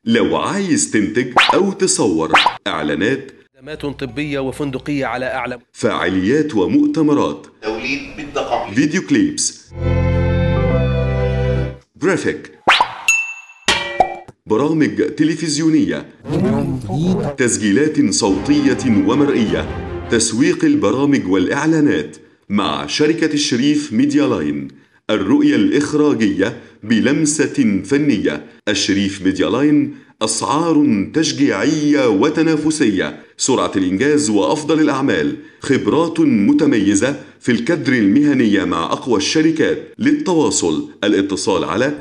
لو عايز تنتج أو تصور إعلانات خدمات طبية وفندقية على أعلى فعاليات ومؤتمرات توليد بالدقم فيديو كليبس جرافيك برامج تلفزيونية تسجيلات صوتية ومرئية تسويق البرامج والإعلانات مع شركة الشريف ميديا لاين الرؤية الإخراجية بلمسة فنية الشريف ميديا لاين أسعار تشجيعية وتنافسية سرعة الإنجاز وأفضل الأعمال خبرات متميزة في الكدر المهنية مع أقوى الشركات للتواصل الاتصال على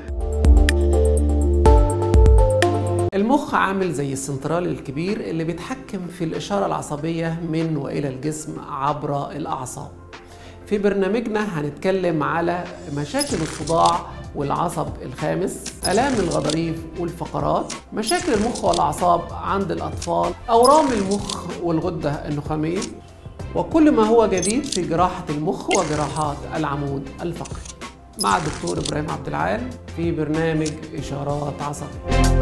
المخ عامل زي السنترال الكبير اللي بيتحكم في الإشارة العصبية من وإلى الجسم عبر الأعصاب في برنامجنا هنتكلم على مشاكل الصداع والعصب الخامس آلام الغضاريف والفقرات مشاكل المخ والأعصاب عند الأطفال أورام المخ والغدة النخامية وكل ما هو جديد في جراحة المخ وجراحات العمود الفقري مع الدكتور إبراهيم عبد العال في برنامج إشارات عصبية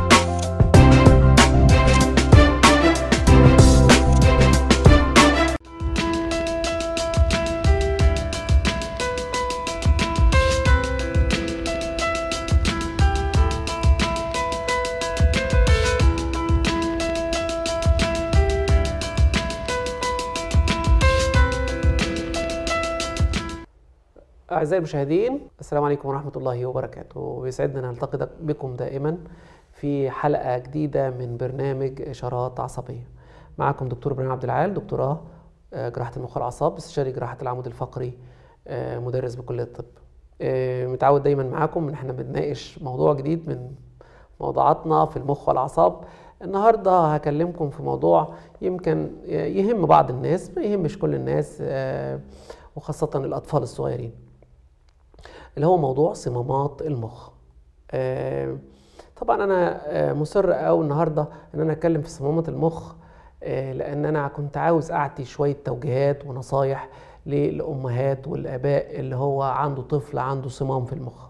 أعزائي المشاهدين السلام عليكم ورحمة الله وبركاته بيسعدنا نلتقي بكم دائما في حلقة جديدة من برنامج إشارات عصبية معكم دكتور إبراهيم عبد العال دكتوراه آه، جراحة المخ والأعصاب استشاري جراحة العمود الفقري آه، مدرس بكلية الطب آه، متعود دايما معاكم إن احنا بنناقش موضوع جديد من موضوعاتنا في المخ والأعصاب النهارده هكلمكم في موضوع يمكن يهم بعض الناس ما يهمش كل الناس آه، وخاصة الأطفال الصغيرين اللي هو موضوع صمامات المخ آه، طبعا انا آه، مصر قوي النهارده ان انا اتكلم في صمامات المخ آه، لان انا كنت عاوز اعطي شويه توجيهات ونصايح للامهات والاباء اللي هو عنده طفل عنده صمام في المخ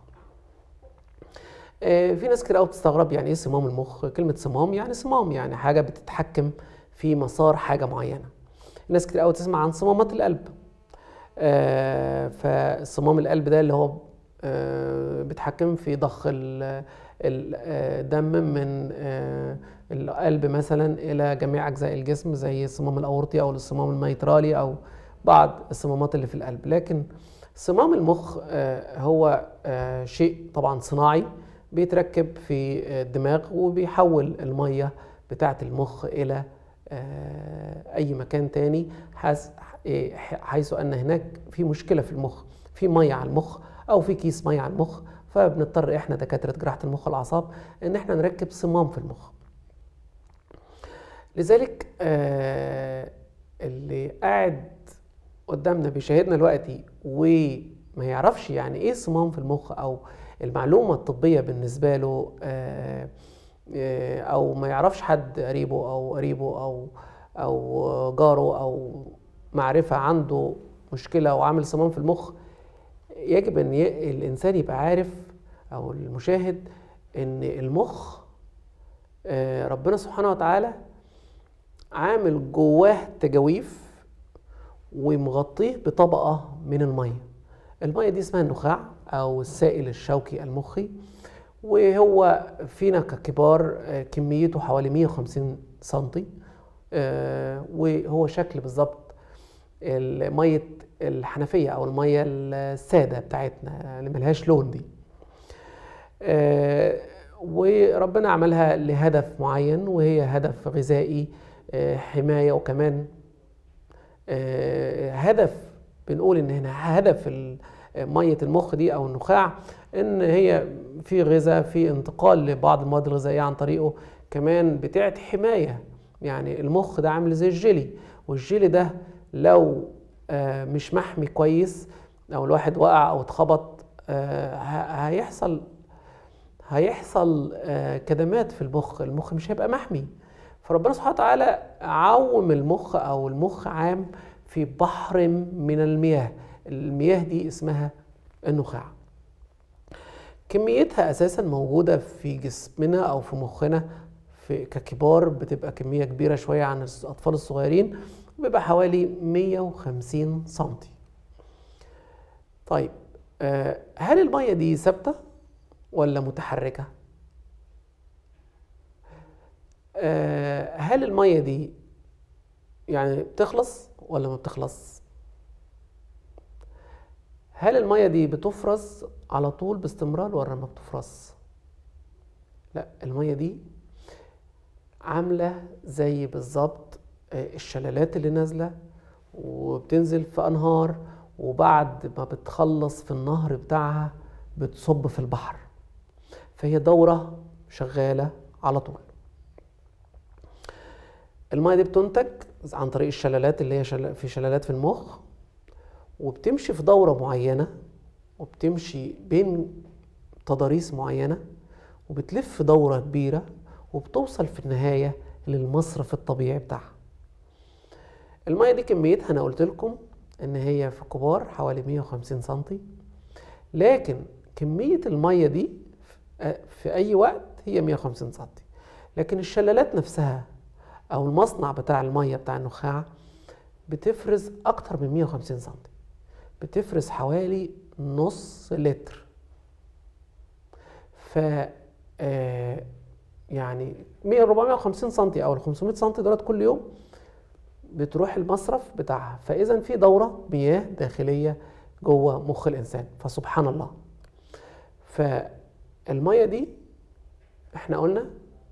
آه، في ناس كتير قوي بتستغرب يعني ايه صمام المخ كلمه صمام يعني صمام يعني حاجه بتتحكم في مسار حاجه معينه ناس كتير قوي تسمع عن صمامات القلب آه، فصمام القلب ده اللي هو آه، بيتحكم في ضخ ال- الدم من آه، القلب مثلا الى جميع اجزاء الجسم زي الصمام الاورطي او الصمام الميترالي او بعض الصمامات اللي في القلب لكن صمام المخ آه، هو آه، شيء طبعا صناعي بيتركب في الدماغ وبيحول الميه بتاعه المخ الى آه، اي مكان تاني حاس- إيه، حيث ان هناك في مشكله في المخ في ميه على المخ او في كيس ميه على المخ فبنضطر احنا دكاتره جراحه المخ والاعصاب ان احنا نركب صمام في المخ لذلك آه، اللي قاعد قدامنا بيشاهدنا دلوقتي وما يعرفش يعني ايه صمام في المخ او المعلومه الطبيه بالنسبه له آه، آه، او ما يعرفش حد قريبه او قريبه او او جاره او معرفه عنده مشكله وعامل صمام في المخ يجب ان ي- الانسان يبقى عارف او المشاهد ان المخ آه، ربنا سبحانه وتعالى عامل جواه تجاويف ومغطيه بطبقه من الميه الميه دي اسمها النخاع او السائل الشوكي المخي وهو فينا ككبار آه، كميته حوالي 150 سنتي آه، وهو شكل بالظبط ميه الحنفيه او الميه الساده بتاعتنا اللي ملهاش لون دي آه، وربنا عملها لهدف معين وهي هدف غذائي آه، حمايه وكمان آه، هدف بنقول ان هنا هدف ال- ميه المخ دي او النخاع ان هي في غذاء في انتقال لبعض المواد الغذائيه عن طريقه كمان بتاعت حمايه يعني المخ ده عامل زي الجيلي والجيلي ده لو آه، مش محمي كويس او الواحد وقع او اتخبط آه، ه- هيحصل هيحصل آه، كدمات في المخ المخ مش هيبقى محمي فربنا سبحانه وتعالى عوم المخ او المخ عام في بحر من المياه المياه دي اسمها النخاع كميتها اساسا موجوده في جسمنا او في مخنا في ككبار بتبقى كميه كبيره شويه عن الاطفال الصغيرين بيبقى حوالي 150 سنتي طيب آه، هل الميه دي ثابته ولا متحركه آه، هل الميه دي يعني بتخلص ولا ما بتخلص هل الميه دي بتفرز على طول باستمرار ولا ما بتفرز لا الميه دي عامله زي بالظبط آه، الشلالات اللي نازله وبتنزل في انهار وبعد ما بتخلص في النهر بتاعها بتصب في البحر فهي دوره شغاله على طول الميه دي بتنتج عن طريق الشلالات اللي هي شل... في شلالات في المخ وبتمشي في دورة معينة وبتمشي بين تضاريس معينة وبتلف في دورة كبيرة وبتوصل في النهاية للمصرف الطبيعي بتاعها المية دي كميتها أنا قلت لكم إن هي في كبار حوالي 150 سنتي لكن كمية المية دي في أي وقت هي 150 سنتي لكن الشلالات نفسها أو المصنع بتاع المية بتاع النخاع بتفرز أكتر من 150 سنتي بتفرز حوالي نص لتر ف آه، يعني 100 450 سنتي او ال 500 سنتي دولت كل يوم بتروح المصرف بتاعها فاذا في دوره مياه داخليه جوه مخ الانسان فسبحان الله فالميه دي احنا قلنا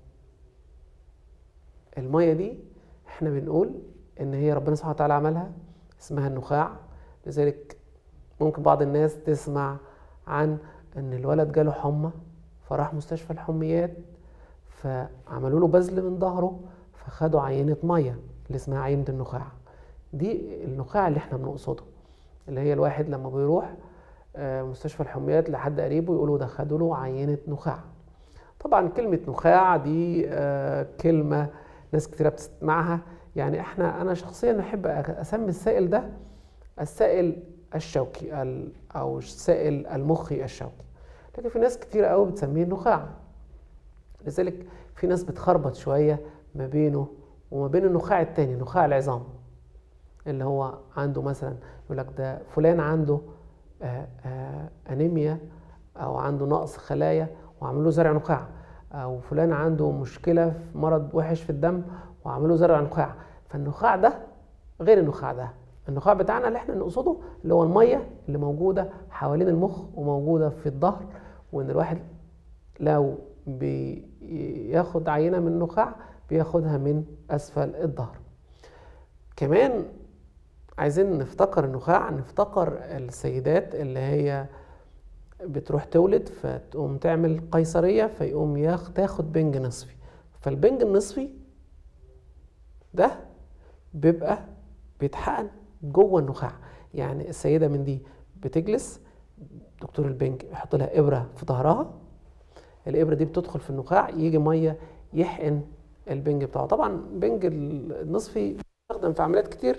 الميه دي احنا بنقول ان هي ربنا سبحانه وتعالى عملها اسمها النخاع لذلك ممكن بعض الناس تسمع عن ان الولد جاله حمى فراح مستشفى الحميات فعملوا له بذل من ظهره فخدوا عينة مية اللي اسمها عينة النخاع دي النخاع اللي احنا بنقصده اللي هي الواحد لما بيروح آه، مستشفى الحميات لحد قريبه يقولوا ده خدوا له عينة نخاع طبعا كلمة نخاع دي آه، كلمة ناس كتيرة بتسمعها يعني احنا انا شخصيا احب اسمي السائل ده السائل الشوكي او السائل المخي الشوكي لكن في ناس كتير قوي بتسميه النخاع لذلك في ناس بتخربط شويه ما بينه وما بين النخاع التاني نخاع العظام اللي هو عنده مثلا يقول لك ده فلان عنده آآ آآ انيميا او عنده نقص خلايا وعملوا له زرع نخاع او فلان عنده مشكله في مرض وحش في الدم وعملوا له زرع نخاع فالنخاع ده غير النخاع ده النخاع بتاعنا اللي احنا نقصده اللي هو الميه اللي موجوده حوالين المخ وموجوده في الظهر وان الواحد لو بياخد عينه من النخاع بياخدها من اسفل الظهر كمان عايزين نفتكر النخاع نفتكر السيدات اللي هي بتروح تولد فتقوم تعمل قيصريه فيقوم تاخد بنج نصفي فالبنج النصفي ده بيبقى بيتحقن جوه النخاع يعني السيده من دي بتجلس دكتور البنج يحط لها ابره في ظهرها الابره دي بتدخل في النخاع يجي ميه يحقن البنج بتاعه طبعا البنج النصفي بيستخدم في عمليات كتير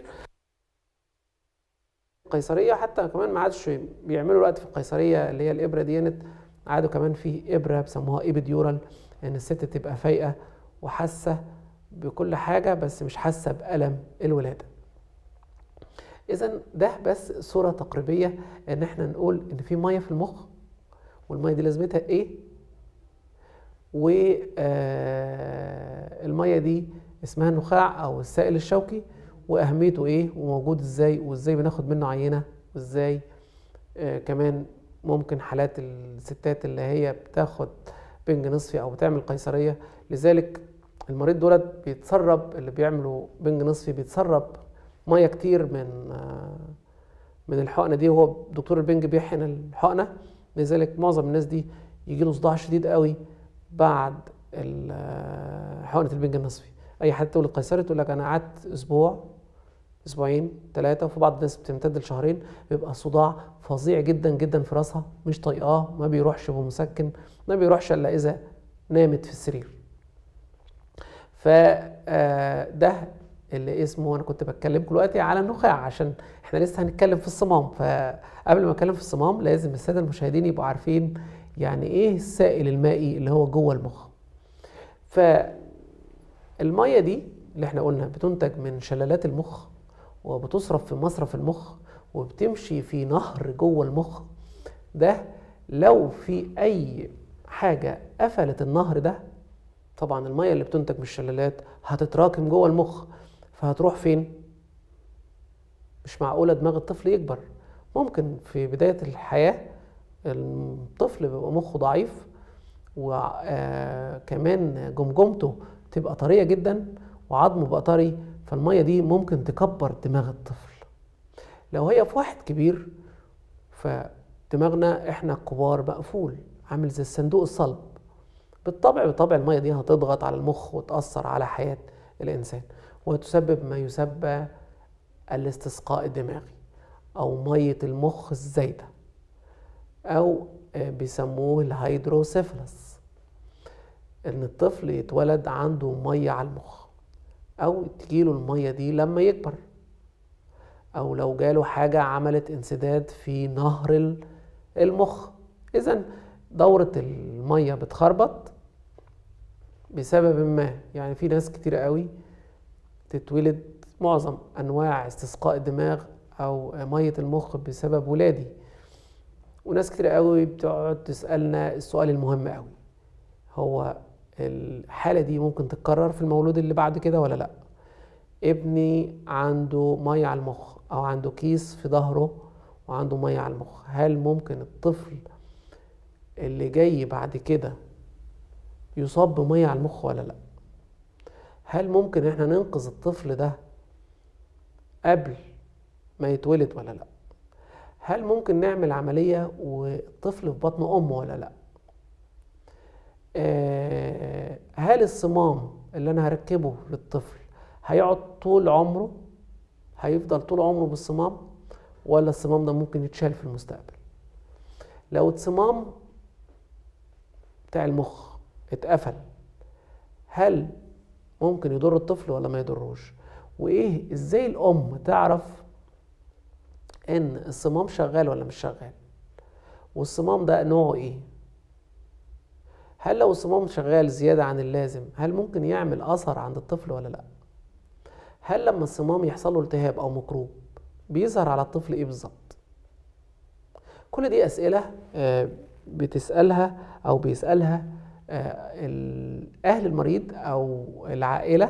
قيصريه حتى كمان ما عادش بيعملوا الوقت في القيصريه اللي هي الابره دي عادوا كمان في ابره بيسموها ايبيديورال ان الست تبقى فايقه وحاسه بكل حاجه بس مش حاسه بالم الولاده اذا ده بس صوره تقريبيه ان احنا نقول ان في ميه في المخ والميه دي لازمتها ايه والميه دي اسمها النخاع او السائل الشوكي واهميته ايه وموجود ازاي وازاي بناخد منه عينه وازاي آه كمان ممكن حالات الستات اللي هي بتاخد بنج نصفي او بتعمل قيصريه لذلك المريض دولت بيتسرب اللي بيعملوا بنج نصفي بيتسرب ميه كتير من من الحقنه دي وهو دكتور البنج بيحقن الحقنه لذلك معظم الناس دي يجي له صداع شديد قوي بعد حقنه البنج النصفي اي حد تولد قيصري تقول لك انا قعدت اسبوع اسبوعين ثلاثه وفي بعض الناس بتمتد لشهرين بيبقى صداع فظيع جدا جدا في راسها مش طايقاه ما بيروحش بمسكن ما بيروحش الا اذا نامت في السرير فده اللي اسمه انا كنت بتكلم دلوقتي على النخاع عشان احنا لسه هنتكلم في الصمام فقبل ما اتكلم في الصمام لازم الساده المشاهدين يبقوا عارفين يعني ايه السائل المائي اللي هو جوه المخ فالميه دي اللي احنا قلنا بتنتج من شلالات المخ وبتصرف في مصرف المخ وبتمشي في نهر جوه المخ ده لو في اي حاجه قفلت النهر ده طبعا الميه اللي بتنتج من الشلالات هتتراكم جوه المخ فهتروح فين مش معقوله دماغ الطفل يكبر ممكن في بدايه الحياه الطفل بيبقى مخه ضعيف وكمان جمجمته تبقى طريه جدا وعظمه بقى طري فالميه دي ممكن تكبر دماغ الطفل لو هي في واحد كبير فدماغنا احنا الكبار مقفول عامل زي الصندوق الصلب بالطبع بالطبع الميه دي هتضغط على المخ وتاثر على حياه الانسان وتسبب ما يسمى الاستسقاء الدماغي او ميه المخ الزايده او بيسموه الهيدروسيفلس ان الطفل يتولد عنده ميه على المخ او تجيله الميه دي لما يكبر او لو جاله حاجه عملت انسداد في نهر المخ اذا دوره الميه بتخربط بسبب ما يعني في ناس كتير قوي تتولد معظم انواع استسقاء الدماغ او ميه المخ بسبب ولادي وناس كتير قوي بتقعد تسالنا السؤال المهم قوي هو الحاله دي ممكن تتكرر في المولود اللي بعد كده ولا لا ابني عنده ميه على المخ او عنده كيس في ظهره وعنده ميه على المخ هل ممكن الطفل اللي جاي بعد كده يصاب بميه على المخ ولا لا هل ممكن احنا ننقذ الطفل ده قبل ما يتولد ولا لا هل ممكن نعمل عملية والطفل في بطن أمه ولا لا آه هل الصمام اللي أنا هركبه للطفل هيقعد طول عمره هيفضل طول عمره بالصمام ولا الصمام ده ممكن يتشال في المستقبل لو الصمام بتاع المخ اتقفل هل ممكن يضر الطفل ولا ما يضروش وايه ازاي الام تعرف ان الصمام شغال ولا مش شغال والصمام ده نوعه ايه هل لو الصمام شغال زيادة عن اللازم هل ممكن يعمل أثر عند الطفل ولا لأ هل لما الصمام يحصل له التهاب أو مكروب بيظهر على الطفل ايه بالظبط كل دي أسئلة بتسألها أو بيسألها أهل المريض أو العائلة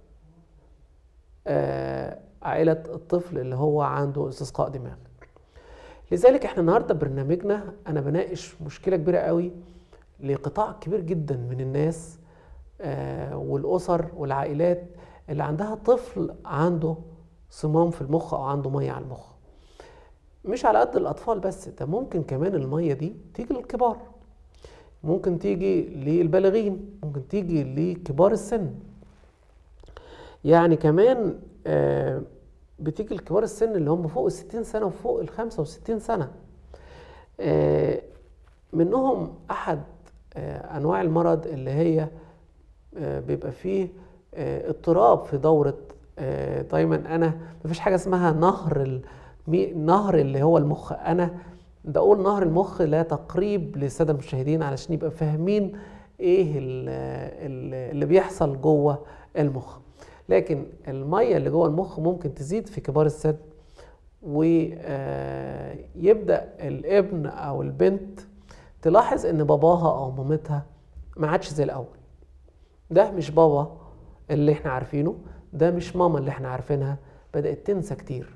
عائلة الطفل اللي هو عنده استسقاء دماغ لذلك احنا النهارده برنامجنا انا بناقش مشكله كبيره قوي لقطاع كبير جدا من الناس آه والاسر والعائلات اللي عندها طفل عنده صمام في المخ او عنده ميه على المخ مش على قد الاطفال بس ده ممكن كمان الميه دي تيجي للكبار ممكن تيجي للبالغين ممكن تيجي لكبار السن يعني كمان آه بتيجي لكبار السن اللي هم فوق الستين سنة وفوق الخمسة وستين سنة آه منهم أحد آه أنواع المرض اللي هي بيبقى فيه اضطراب في دورة دايما أنا مفيش حاجة اسمها نهر نهر اللي هو المخ أنا بقول نهر المخ لا تقريب للسادة المشاهدين علشان يبقى فاهمين ايه اللي بيحصل جوه المخ لكن الميه اللي جوه المخ ممكن تزيد في كبار السن ويبدا الابن او البنت تلاحظ ان باباها او مامتها ما عادش زي الاول ده مش بابا اللي احنا عارفينه ده مش ماما اللي احنا عارفينها بدات تنسى كتير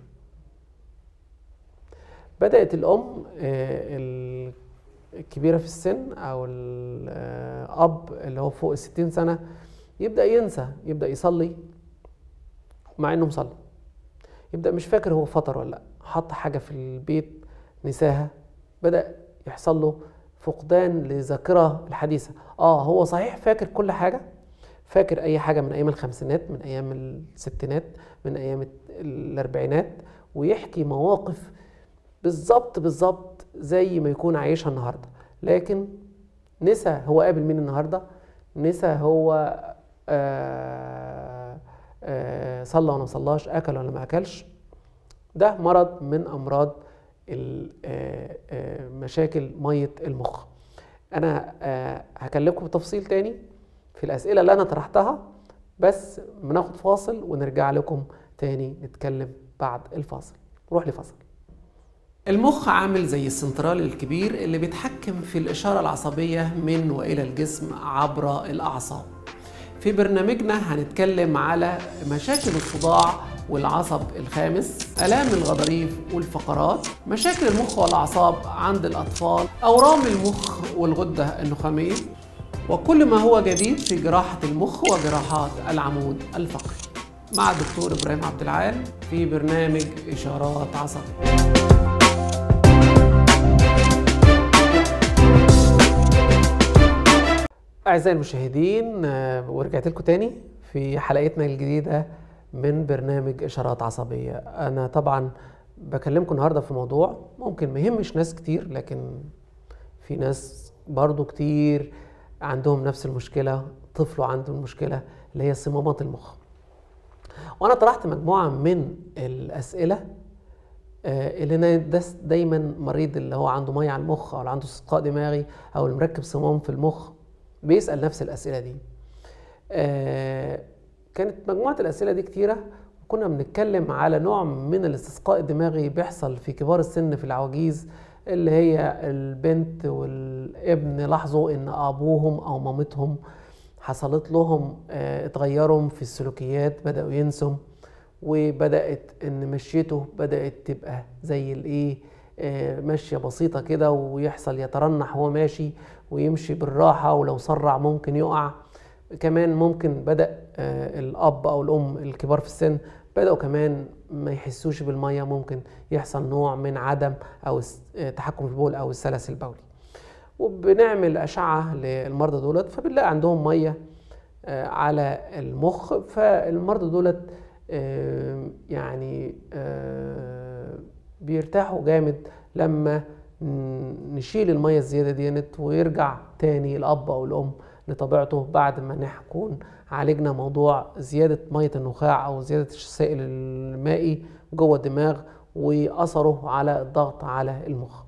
بدات الام الكبيره في السن او الاب اللي هو فوق الستين سنه يبدا ينسى يبدا يصلي مع انه مصلي يبدا مش فاكر هو فطر ولا لا حط حاجه في البيت نساها بدا يحصل له فقدان لذاكره الحديثه اه هو صحيح فاكر كل حاجه فاكر اي حاجه من ايام الخمسينات من ايام الستينات من ايام الاربعينات ويحكي مواقف بالظبط بالظبط زي ما يكون عايشها النهارده لكن نسى هو قابل مين النهارده نسى هو آه آه صلى ولا ما صلاش اكل ولا ما اكلش ده مرض من امراض مشاكل ميه المخ انا آه، هكلمكم بتفصيل تاني في الاسئله اللي انا طرحتها بس بناخد فاصل ونرجع لكم تاني نتكلم بعد الفاصل نروح لفاصل المخ عامل زي السنترال الكبير اللي بيتحكم في الإشارة العصبية من وإلى الجسم عبر الأعصاب في برنامجنا هنتكلم على مشاكل الصداع والعصب الخامس آلام الغضاريف والفقرات مشاكل المخ والأعصاب عند الأطفال أورام المخ والغدة النخامية وكل ما هو جديد في جراحة المخ وجراحات العمود الفقري مع الدكتور إبراهيم عبد العال في برنامج إشارات عصبية أعزائي المشاهدين آه، ورجعت لكم تاني في حلقتنا الجديدة من برنامج إشارات عصبية أنا طبعا بكلمكم النهاردة في موضوع ممكن ما يهمش ناس كتير لكن في ناس برضو كتير عندهم نفس المشكلة طفله عنده المشكلة اللي هي صمامات المخ وأنا طرحت مجموعة من الأسئلة آه، اللي انا داس دايما مريض اللي هو عنده ميه على المخ او اللي عنده استسقاء دماغي او اللي مركب صمام في المخ بيسال نفس الاسئله دي آه، كانت مجموعه الاسئله دي كتيره وكنا بنتكلم على نوع من الاستسقاء الدماغي بيحصل في كبار السن في العواجيز اللي هي البنت والابن لاحظوا ان ابوهم او مامتهم حصلت لهم آه، اتغيروا في السلوكيات بداوا ينسوا وبدات ان مشيته بدات تبقى زي الايه آه، ماشيه بسيطه كده ويحصل يترنح وهو ماشي ويمشي بالراحه ولو سرع ممكن يقع كمان ممكن بدا آه، الاب او الام الكبار في السن بداوا كمان ما يحسوش بالميه ممكن يحصل نوع من عدم او الس- آه، تحكم في البول او السلس البولي وبنعمل اشعه للمرضى دولت فبنلاقي عندهم ميه آه، على المخ فالمرضى دولت آه، يعني آه، بيرتاحوا جامد لما ن- نشيل المية الزيادة ديت ويرجع تاني الأب أو الأم لطبيعته بعد ما نكون عالجنا موضوع زيادة مية النخاع أو زيادة السائل المائي جوه الدماغ وأثره على الضغط على المخ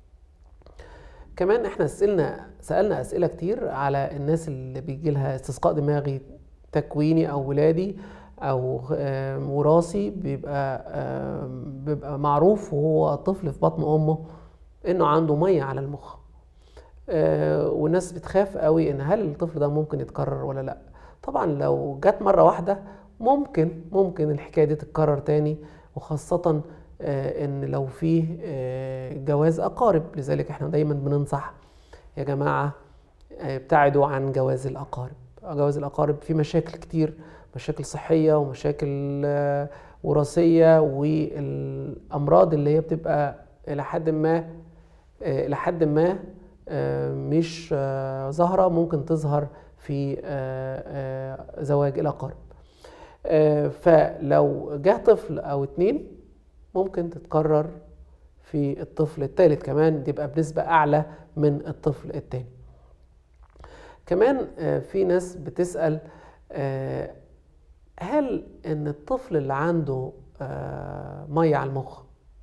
كمان احنا سألنا سألنا أسئلة كتير على الناس اللي بيجي لها استسقاء دماغي تكويني أو ولادي أو آم، وراثي بيبقى آم، بيبقى معروف وهو طفل في بطن أمه إنه عنده مية على المخ آه، والناس بتخاف قوي إن هل الطفل ده ممكن يتكرر ولا لأ طبعا لو جت مرة واحدة ممكن ممكن الحكاية دي تتكرر تاني وخاصة آه، إن لو فيه آه، جواز أقارب لذلك إحنا دايما بننصح يا جماعة آه، ابتعدوا عن جواز الأقارب جواز الأقارب فيه مشاكل كتير مشاكل صحية ومشاكل آه، وراثية والأمراض اللي هي بتبقى إلى حد ما آه، إلى حد ما آه، مش آه، ظاهرة ممكن تظهر في آه، آه، زواج الأقارب آه، فلو جه طفل أو اتنين ممكن تتكرر في الطفل الثالث كمان تبقى بنسبة أعلى من الطفل الثاني كمان آه، في ناس بتسأل آه، هل ان الطفل اللي عنده آه، ميه على المخ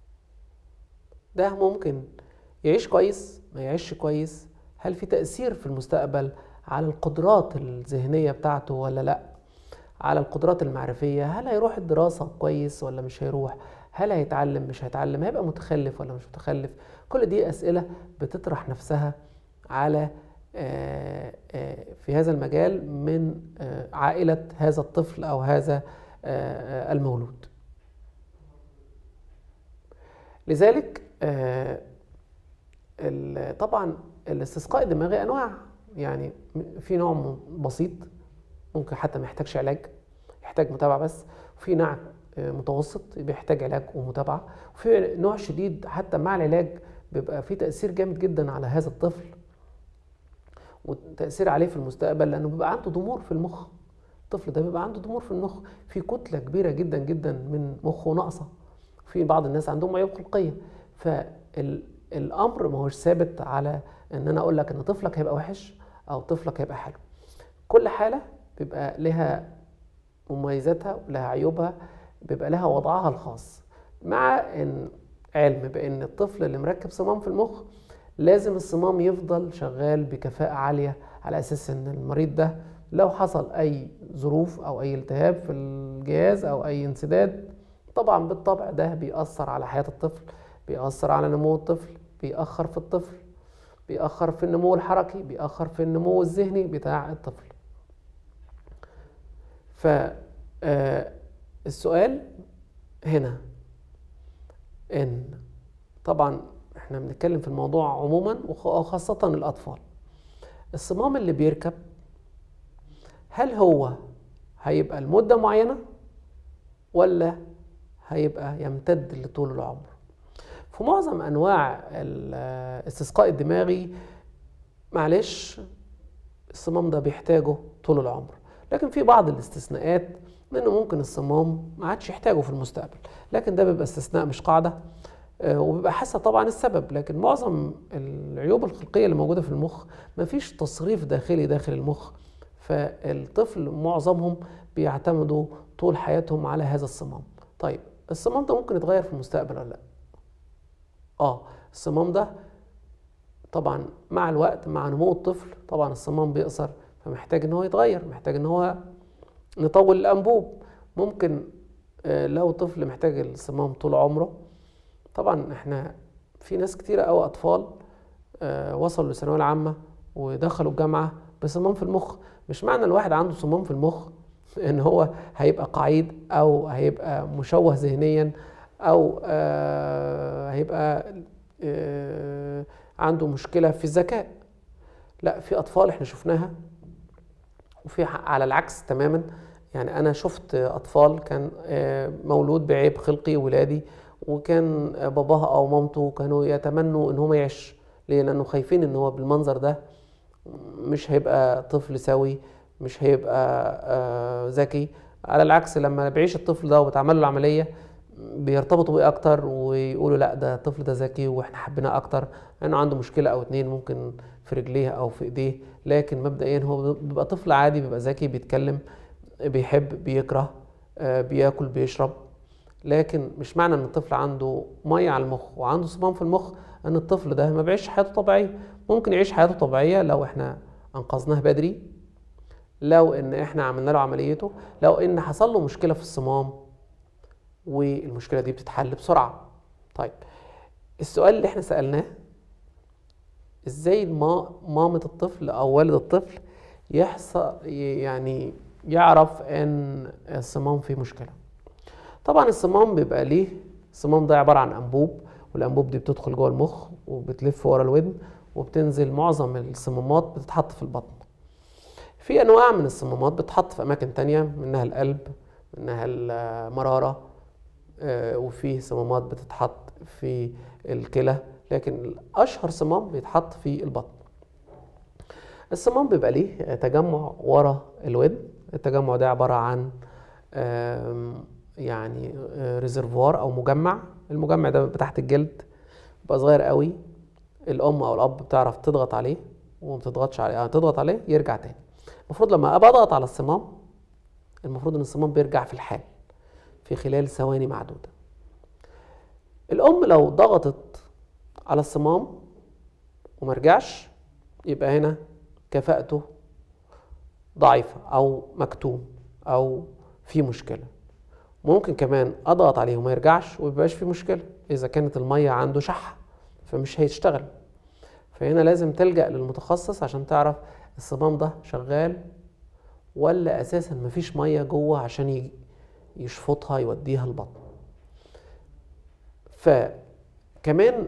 ده ممكن يعيش كويس ما يعيش كويس هل في تأثير في المستقبل على القدرات الذهنية بتاعته ولا لا على القدرات المعرفية هل هيروح الدراسة كويس ولا مش هيروح هل هيتعلم مش هيتعلم هيبقى متخلف ولا مش متخلف كل دي أسئلة بتطرح نفسها على آه، آه، في هذا المجال من آه، عائلة هذا الطفل أو هذا آه، آه، المولود لذلك آه، ال- طبعا الاستسقاء الدماغي أنواع يعني م- في نوع م- بسيط ممكن حتى ما يحتاجش علاج يحتاج متابعة بس وفي نوع آه، متوسط بيحتاج علاج ومتابعة وفي نوع شديد حتى مع العلاج بيبقى فيه تأثير جامد جدا على هذا الطفل وتأثير عليه في المستقبل لأنه بيبقى عنده ضمور في المخ الطفل ده بيبقى عنده ضمور في المخ في كتلة كبيرة جدا جدا من مخه ناقصة في بعض الناس عندهم عيوب خلقية فالأمر ما هوش ثابت على إن أنا أقول لك إن طفلك هيبقى وحش أو طفلك هيبقى حلو كل حالة بيبقى لها مميزاتها ولها عيوبها بيبقى لها وضعها الخاص مع ان علم بان الطفل اللي مركب صمام في المخ لازم الصمام يفضل شغال بكفاءة عالية على أساس إن المريض ده لو حصل أي ظروف أو أي التهاب في الجهاز أو أي انسداد طبعا بالطبع ده بيأثر على حياة الطفل بيأثر على نمو الطفل بيأخر في الطفل بيأخر في النمو الحركي بيأخر في النمو الذهني بتاع الطفل فالسؤال هنا ان طبعا احنا بنتكلم في الموضوع عموما وخاصة الأطفال الصمام اللي بيركب هل هو هيبقى لمدة معينة ولا هيبقى يمتد لطول العمر في معظم أنواع الاستسقاء الدماغي معلش الصمام ده بيحتاجه طول العمر لكن في بعض الاستثناءات منه ممكن الصمام ما عادش يحتاجه في المستقبل لكن ده بيبقى استثناء مش قاعده آه، وبيبقى حسب طبعا السبب لكن معظم العيوب الخلقيه اللي موجوده في المخ ما فيش تصريف داخلي داخل المخ فالطفل معظمهم بيعتمدوا طول حياتهم على هذا الصمام طيب الصمام ده ممكن يتغير في المستقبل ولا لا اه الصمام ده طبعا مع الوقت مع نمو الطفل طبعا الصمام بيقصر فمحتاج ان هو يتغير محتاج ان هو نطول الانبوب ممكن آه، لو طفل محتاج الصمام طول عمره طبعا احنا في ناس كتيرة أوي أطفال آه، وصلوا للثانوية العامة ودخلوا الجامعة بصمام في المخ مش معنى الواحد عنده صمام في المخ ان هو هيبقى قعيد او هيبقى مشوه ذهنيا او آه، هيبقى آه، عنده مشكلة في الذكاء لا في أطفال احنا شفناها وفي على العكس تماما يعني أنا شفت أطفال كان مولود بعيب خلقي ولادي وكان باباها او مامته كانوا يتمنوا ان هو يعيش ليه لانه خايفين ان هو بالمنظر ده مش هيبقى طفل سوي مش هيبقى آه، ذكي على العكس لما بيعيش الطفل ده وبتعمل له العمليه بيرتبطوا بيه اكتر ويقولوا لا ده الطفل ده ذكي واحنا حبيناه اكتر لانه عنده مشكله او اتنين ممكن في رجليه او في ايديه لكن مبدئيا هو بيبقى طفل عادي بيبقى ذكي بيتكلم بيحب بيكره آه، بياكل بيشرب لكن مش معنى ان الطفل عنده ميه على المخ وعنده صمام في المخ ان الطفل ده ما بيعيش حياته طبيعيه ممكن يعيش حياته طبيعيه لو احنا انقذناه بدري لو ان احنا عملنا له عمليته لو ان حصل له مشكله في الصمام والمشكله دي بتتحل بسرعه طيب السؤال اللي احنا سالناه ازاي ما مامة الطفل او والد الطفل يحصل يعني يعرف ان الصمام فيه مشكله طبعا الصمام بيبقى ليه الصمام ده عباره عن انبوب والانبوب دي بتدخل جوه المخ وبتلف ورا الودن وبتنزل معظم الصمامات بتتحط في البطن في انواع من الصمامات بتتحط في اماكن تانية منها القلب منها المراره آه، وفي صمامات بتتحط في الكلى لكن اشهر صمام بيتحط في البطن الصمام بيبقى ليه تجمع ورا الودن التجمع ده عباره عن يعني ريزرفوار او مجمع المجمع ده بيبقى تحت الجلد بيبقى صغير قوي الام او الاب بتعرف تضغط عليه وما بتضغطش عليه يعني تضغط عليه يرجع تاني المفروض لما ابقى اضغط على الصمام المفروض ان الصمام بيرجع في الحال في خلال ثواني معدوده الام لو ضغطت على الصمام وما رجعش يبقى هنا كفاءته ضعيفه او مكتوم او في مشكله ممكن كمان اضغط عليه وما يرجعش وميبقاش في مشكله اذا كانت الميه عنده شحه فمش هيشتغل فهنا لازم تلجا للمتخصص عشان تعرف الصمام ده شغال ولا اساسا مفيش ميه جوه عشان يشفطها يوديها البطن فكمان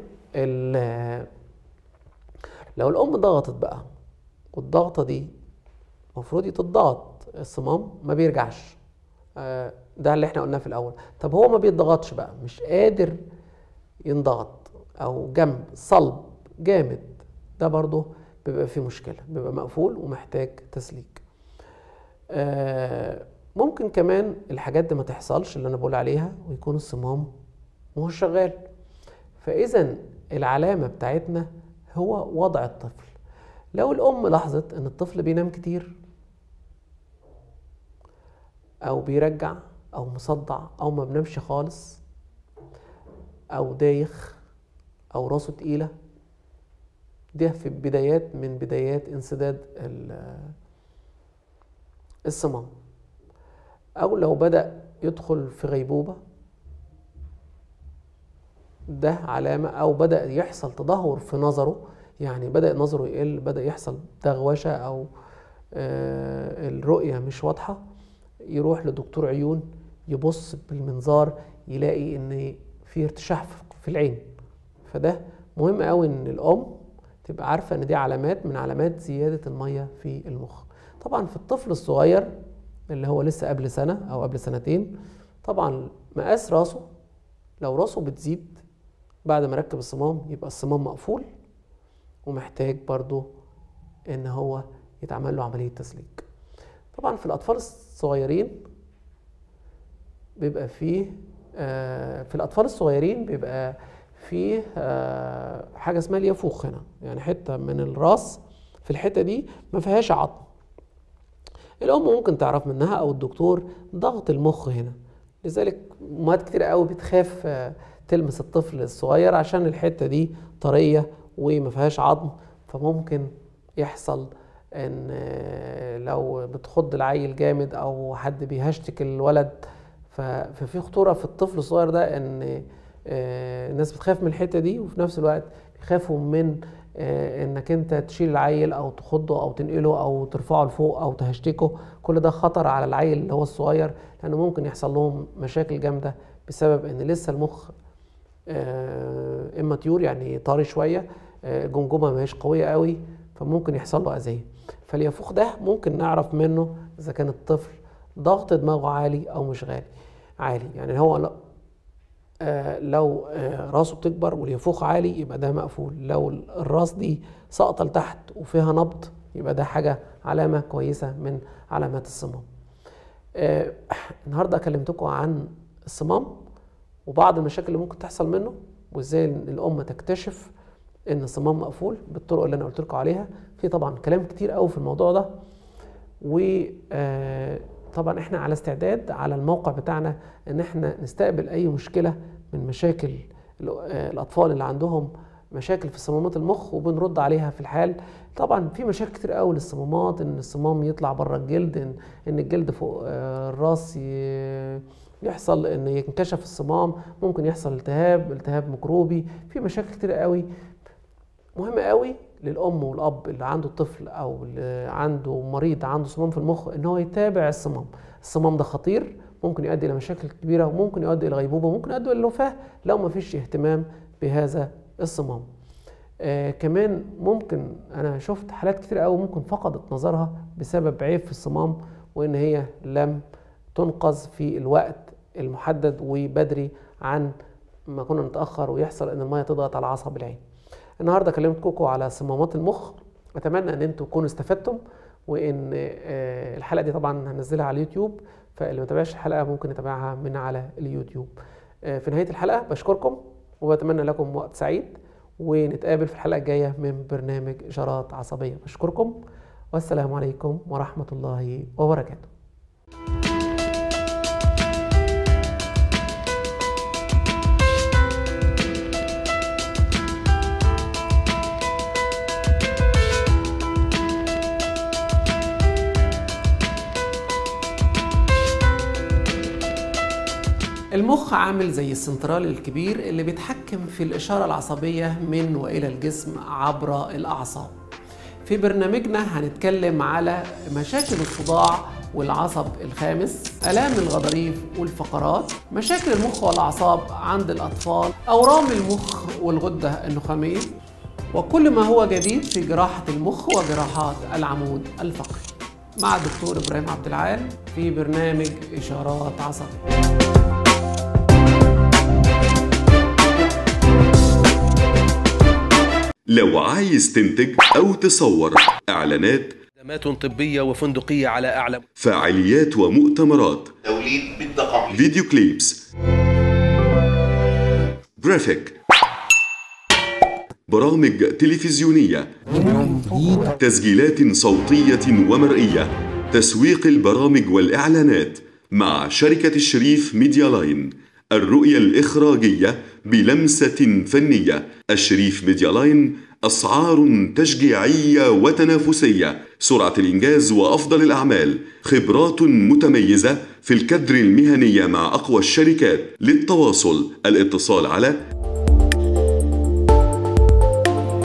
لو الام ضغطت بقى والضغطه دي المفروض تتضغط الصمام ما بيرجعش آه، ده اللي احنا قلناه في الاول طب هو ما بيتضغطش بقى مش قادر ينضغط او جنب صلب جامد ده برضه بيبقى فيه مشكله بيبقى مقفول ومحتاج تسليك آه ممكن كمان الحاجات دي ما تحصلش اللي انا بقول عليها ويكون الصمام مش شغال فاذا العلامه بتاعتنا هو وضع الطفل لو الام لاحظت ان الطفل بينام كتير او بيرجع او مصدع او ما بنامش خالص او دايخ او راسه تقيله ده في بدايات من بدايات انسداد ال- الصمام او لو بدأ يدخل في غيبوبة ده علامة أو بدأ يحصل تدهور في نظره يعني بدأ نظره يقل بدأ يحصل دغوشة أو آه، الرؤية مش واضحة يروح لدكتور عيون يبص بالمنظار يلاقي إن في ارتشاح في- في العين فده مهم قوي إن الأم تبقى عارفة إن دي علامات من علامات زيادة المية في المخ طبعا في الطفل الصغير اللي هو لسه قبل سنة أو قبل سنتين طبعا مقاس راسه لو راسه بتزيد بعد ما ركب الصمام يبقى الصمام مقفول ومحتاج برضو ان هو يتعمل له عملية تسليك طبعا في الأطفال الصغيرين بيبقى فيه آه، في الأطفال الصغيرين بيبقى فيه آه، حاجة اسمها اليافوخ هنا يعني حتة من الراس في الحتة دي ما فيهاش عظم الأم ممكن تعرف منها أو الدكتور ضغط المخ هنا لذلك أمهات كتير قوي بتخاف آه، تلمس الطفل الصغير عشان الحتة دي طرية وما فيهاش عظم فممكن يحصل ان آه، لو بتخض العيل جامد او حد بيهشتك الولد ف- ففي خطورة في الطفل الصغير ده ان آه، الناس بتخاف من الحتة دي وفي نفس الوقت بيخافوا من آه، انك انت تشيل العيل او تخضه او تنقله او ترفعه لفوق او تهشتكه كل ده خطر على العيل اللي هو الصغير لانه ممكن يحصل لهم مشاكل جامده بسبب ان لسه المخ آه، اما طيور يعني طري شويه آه، الجمجمه ما هيش قويه قوي فممكن يحصل له اذيه فاليافوخ ده ممكن نعرف منه اذا كان الطفل ضغط دماغه عالي او مش غالي عالي يعني هو لا- آه، لو آه، راسه بتكبر واليافوخ عالي يبقى ده مقفول لو الراس دي ساقطه لتحت وفيها نبض يبقى ده حاجه علامه كويسه من علامات الصمام آه، النهارده كلمتكم عن الصمام وبعض المشاكل اللي ممكن تحصل منه وازاي إن الام تكتشف ان الصمام مقفول بالطرق اللي انا قلت لكم عليها في طبعا كلام كتير قوي في الموضوع ده وطبعا احنا على استعداد على الموقع بتاعنا ان احنا نستقبل اي مشكله من مشاكل ال- آه، الاطفال اللي عندهم مشاكل في صمامات المخ وبنرد عليها في الحال طبعا في مشاكل كتير قوي للصمامات ان الصمام يطلع بره الجلد ان, إن الجلد فوق آه، الراس ي- يحصل ان ينكشف الصمام ممكن يحصل التهاب التهاب ميكروبي في مشاكل كتير قوي مهم قوي للام والاب اللي عنده طفل او اللي عنده مريض عنده صمام في المخ ان هو يتابع الصمام الصمام ده خطير ممكن يؤدي الى مشاكل كبيره وممكن يؤدي الى غيبوبه وممكن يؤدي الى الوفاه لو ما فيش اهتمام بهذا الصمام آه كمان ممكن انا شفت حالات كتير قوي ممكن فقدت نظرها بسبب عيب في الصمام وان هي لم تنقذ في الوقت المحدد وبدري عن ما كنا نتاخر ويحصل ان الميه تضغط على عصب العين النهارده كلمتكم على صمامات المخ اتمنى ان انتم تكونوا استفدتم وان آه، الحلقه دي طبعا هنزلها على اليوتيوب فاللي ما تابعش الحلقه ممكن يتابعها من على اليوتيوب آه، في نهايه الحلقه بشكركم وبتمنى لكم وقت سعيد ونتقابل في الحلقه الجايه من برنامج اشارات عصبيه بشكركم والسلام عليكم ورحمه الله وبركاته المخ عامل زي السنترال الكبير اللي بيتحكم في الإشارة العصبية من وإلى الجسم عبر الأعصاب في برنامجنا هنتكلم على مشاكل الصداع والعصب الخامس آلام الغضاريف والفقرات مشاكل المخ والأعصاب عند الأطفال أورام المخ والغدة النخامية وكل ما هو جديد في جراحة المخ وجراحات العمود الفقري مع الدكتور إبراهيم عبد العال في برنامج إشارات عصبية لو عايز تنتج أو تصور إعلانات خدمات طبية وفندقية على أعلى فعاليات ومؤتمرات توليد بالدقائق فيديو كليبس جرافيك برامج تلفزيونية تسجيلات صوتية ومرئية تسويق البرامج والإعلانات مع شركة الشريف ميديا لاين الرؤية الإخراجية بلمسة فنية الشريف ميديا لاين أسعار تشجيعية وتنافسية سرعة الإنجاز وأفضل الأعمال خبرات متميزة في الكدر المهني مع أقوى الشركات للتواصل الاتصال على